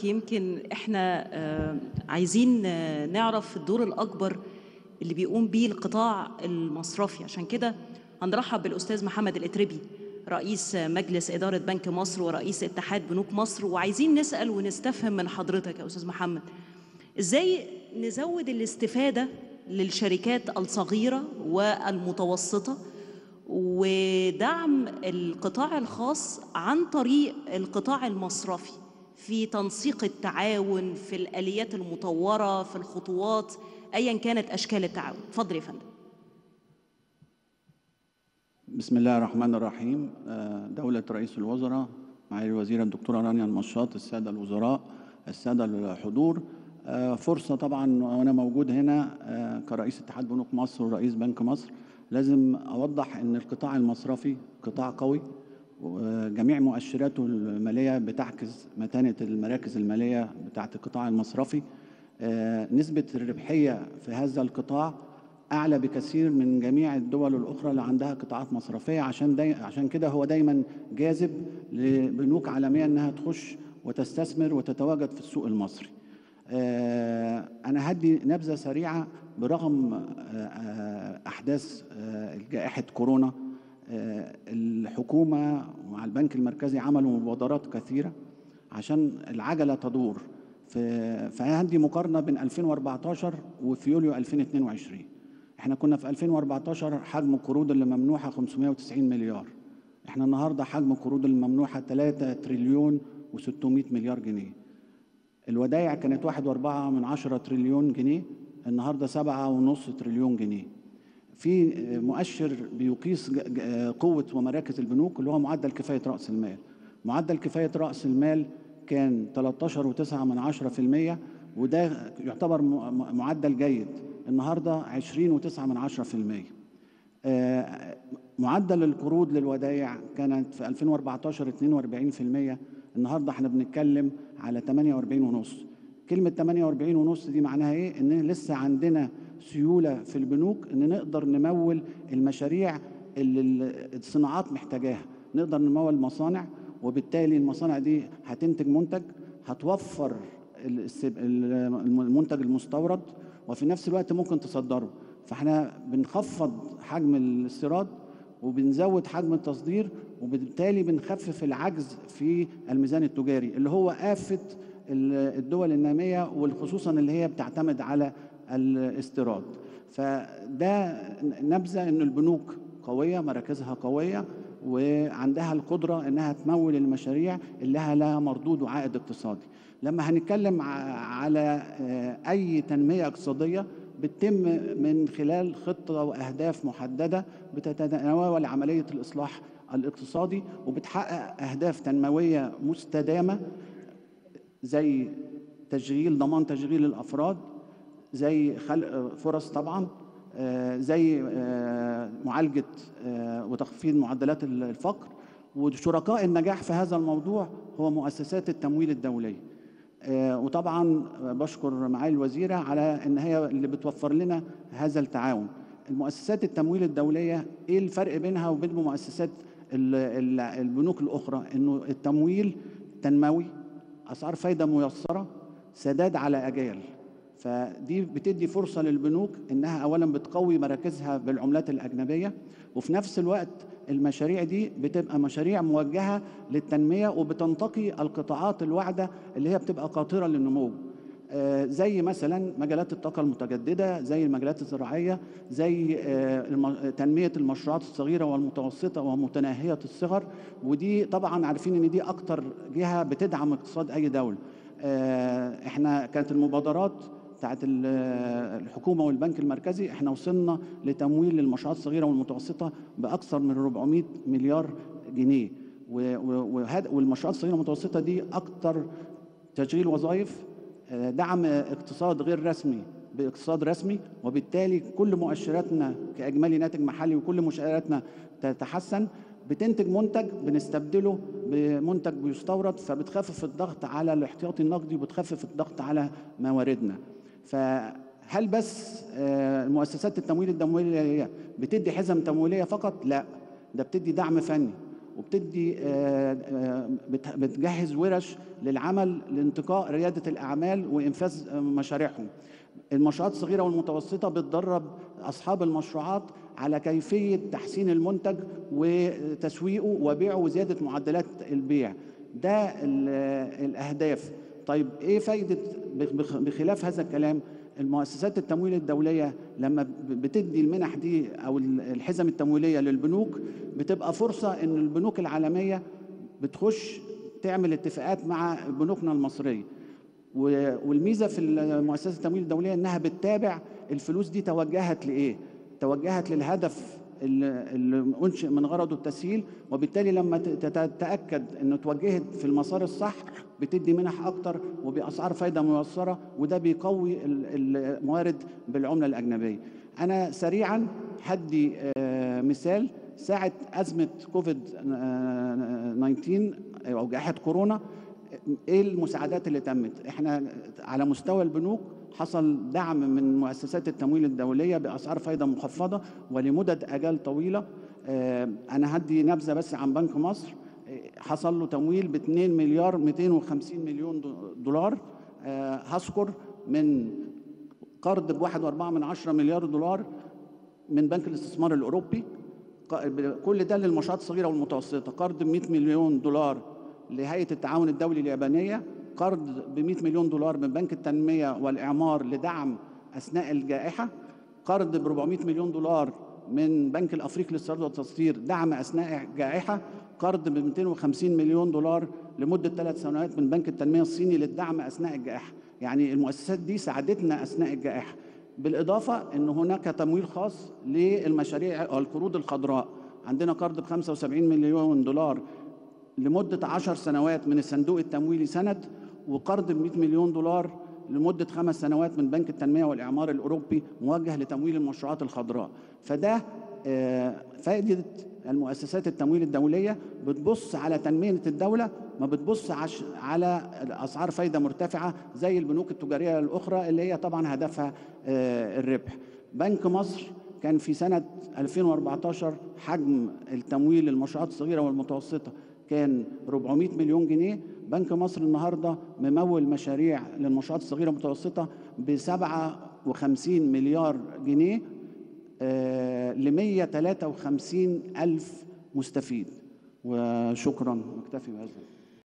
حضرتك يمكن احنا آه، عايزين آه، نعرف الدور الأكبر اللي بيقوم بيه القطاع المصرفي عشان كده هنرحب بالأستاذ محمد الإتربي رئيس مجلس إدارة بنك مصر ورئيس اتحاد بنوك مصر وعايزين نسأل ونستفهم من حضرتك يا أستاذ محمد إزاي نزود الاستفادة للشركات الصغيرة والمتوسطة ودعم القطاع الخاص عن طريق القطاع المصرفي في تنسيق التعاون في الآليات المطورة في الخطوات أيا كانت أشكال التعاون اتفضل يا فندم بسم الله الرحمن الرحيم آه، دولة رئيس الوزراء معالي الوزيرة الدكتورة رانيا المشاط السادة الوزراء السادة الحضور آه، فرصة طبعا وأنا موجود هنا آه، كرئيس اتحاد بنوك مصر ورئيس بنك مصر لازم أوضح أن القطاع المصرفي قطاع قوي وجميع مؤشراته المالية بتعكس متانة المراكز المالية بتاعت القطاع المصرفي آه، نسبة الربحية في هذا القطاع اعلى بكثير من جميع الدول الاخرى اللي عندها قطاعات مصرفيه عشان داي عشان كده هو دايما جاذب لبنوك عالميه انها تخش وتستثمر وتتواجد في السوق المصري. آه، انا هدي نبذه سريعه برغم آه، آه، احداث آه، جائحه كورونا آه، الحكومه مع البنك المركزي عملوا مبادرات كثيره عشان العجله تدور في فهدي مقارنه بين 2014 وفي يوليو 2022 احنا كنا في 2014 حجم القروض اللي ممنوحه 590 مليار احنا النهارده حجم القروض الممنوحه 3 تريليون و600 مليار جنيه الودائع كانت 1.4 من 10 تريليون جنيه النهارده 7.5 تريليون جنيه في مؤشر بيقيس ج- ج- قوة ومراكز البنوك اللي هو معدل كفاية رأس المال معدل كفاية رأس المال كان 13.9 من 10% وده يعتبر م- م- معدل جيد النهاردة 20.9 من 10% آه، معدل القروض للودائع كانت في 2014 42% النهارده احنا بنتكلم على 48 ونص كلمة 48 ونص دي معناها ايه؟ ان لسه عندنا سيولة في البنوك ان نقدر نمول المشاريع اللي ال- الصناعات محتاجاها نقدر نمول مصانع وبالتالي المصانع دي هتنتج منتج هتوفر الس- المنتج المستورد وفي نفس الوقت ممكن تصدره فاحنا بنخفض حجم الاستيراد وبنزود حجم التصدير وبالتالي بنخفف العجز في الميزان التجاري اللي هو آفة ال- الدول النامية والخصوصا اللي هي بتعتمد على الاستيراد فده نبذة ان البنوك قوية مراكزها قوية وعندها القدرة انها تمول المشاريع اللي لها لها مردود وعائد اقتصادي لما هنتكلم ع- على آه، اي تنمية اقتصادية بتتم من خلال خطة وأهداف محددة بتتناول عملية الإصلاح الاقتصادي وبتحقق أهداف تنموية مستدامة زي تشغيل ضمان تشغيل الافراد زي خلق فرص طبعا آه، زي آه، معالجه آه، وتخفيض معدلات الفقر وشركاء النجاح في هذا الموضوع هو مؤسسات التمويل الدوليه آه، وطبعا بشكر معالي الوزيره على ان هي اللي بتوفر لنا هذا التعاون المؤسسات التمويل الدوليه ايه الفرق بينها وبين مؤسسات ال- ال- البنوك الاخرى انه التمويل تنموي اسعار فايده ميسره سداد على اجال فدي بتدي فرصه للبنوك انها اولا بتقوي مراكزها بالعملات الاجنبيه وفي نفس الوقت المشاريع دي بتبقى مشاريع موجهه للتنميه وبتنتقي القطاعات الواعده اللي هي بتبقى قاطره للنمو آه، زي مثلا مجالات الطاقة المتجددة زي المجالات الزراعية زي آه، الم- تنمية المشروعات الصغيرة والمتوسطة ومتناهية الصغر ودي طبعا عارفين ان دي اكتر جهة بتدعم اقتصاد اي دولة آه، احنا كانت المبادرات بتاعت ال- الحكومة والبنك المركزي احنا وصلنا لتمويل للمشروعات الصغيرة والمتوسطة بأكثر من 400 مليار جنيه و- و- وهذا- والمشروعات الصغيرة والمتوسطة دي أكتر تشغيل وظائف آه، دعم اقتصاد غير رسمي باقتصاد رسمي وبالتالي كل مؤشراتنا كاجمالي ناتج محلي وكل مؤشراتنا تتحسن بتنتج منتج بنستبدله بمنتج بيستورد فبتخفف الضغط على الاحتياطي النقدي وبتخفف الضغط على مواردنا فهل بس آه، المؤسسات التمويل الدولية بتدي حزم تمويلية فقط؟ لا ده بتدي دعم فني وبتدي آه، آه، بت- بتجهز ورش للعمل لانتقاء ريادة الأعمال وإنفاذ آه، مشاريعهم المشروعات الصغيرة والمتوسطة بتدرب أصحاب المشروعات على كيفية تحسين المنتج وتسويقه وبيعه وزيادة معدلات البيع ده ال- الأهداف طيب إيه فايدة بخ- بخ- بخلاف هذا الكلام المؤسسات التمويل الدولية لما ب- بتدي المنح دي أو ال- الحزم التمويلية للبنوك بتبقى فرصة إن البنوك العالمية بتخش تعمل اتفاقات مع بنوكنا المصرية و- والميزه في المؤسسات التمويل الدوليه انها بتتابع الفلوس دي توجهت لايه؟ توجهت للهدف اللي اللي انشئ من غرضه التسهيل وبالتالي لما ت- تت- تتاكد انه اتوجهت في المسار الصح بتدي منح اكتر وباسعار فايده ميسره وده بيقوي ال- الموارد بالعمله الاجنبيه. انا سريعا هدي آه، مثال ساعه ازمه كوفيد آه، 19 او جائحه كورونا ايه المساعدات اللي تمت احنا على مستوى البنوك حصل دعم من مؤسسات التمويل الدوليه باسعار فايده مخفضه ولمدد اجال طويله آه، انا هدي نبذه بس عن بنك مصر آه، حصل له تمويل ب 2 مليار 250 مليون دو- دولار آه، هذكر من قرض ب 1.4 من عشرة مليار دولار من بنك الاستثمار الاوروبي ق- ب- كل ده للمشروعات الصغيره والمتوسطه قرض ب 100 مليون دولار لهيئه التعاون الدولي اليابانيه قرض ب 100 مليون دولار من بنك التنميه والاعمار لدعم اثناء الجائحه قرض ب 400 مليون دولار من بنك الافريقي للاستيراد والتصدير دعم اثناء الجائحه قرض ب 250 مليون دولار لمده ثلاث سنوات من بنك التنميه الصيني للدعم اثناء الجائحه يعني المؤسسات دي ساعدتنا اثناء الجائحه بالإضافة أن هناك تمويل خاص للمشاريع أو القروض الخضراء عندنا قرض ب 75 مليون دولار لمدة 10 سنوات من الصندوق التمويلي سند وقرض ب 100 مليون دولار لمدة خمس سنوات من بنك التنمية والإعمار الأوروبي موجه لتمويل المشروعات الخضراء فده آه، فائدة المؤسسات التمويل الدولية بتبص على تنمية الدولة ما بتبص عش على أسعار فايدة مرتفعة زي البنوك التجارية الأخرى اللي هي طبعا هدفها آه، الربح بنك مصر كان في سنة 2014 حجم التمويل للمشروعات الصغيرة والمتوسطة كان 400 مليون جنيه بنك مصر النهارده ممول مشاريع للمشروعات الصغيرة والمتوسطة ب 57 مليار جنيه ل 153 ألف مستفيد وشكرا نكتفي بهذا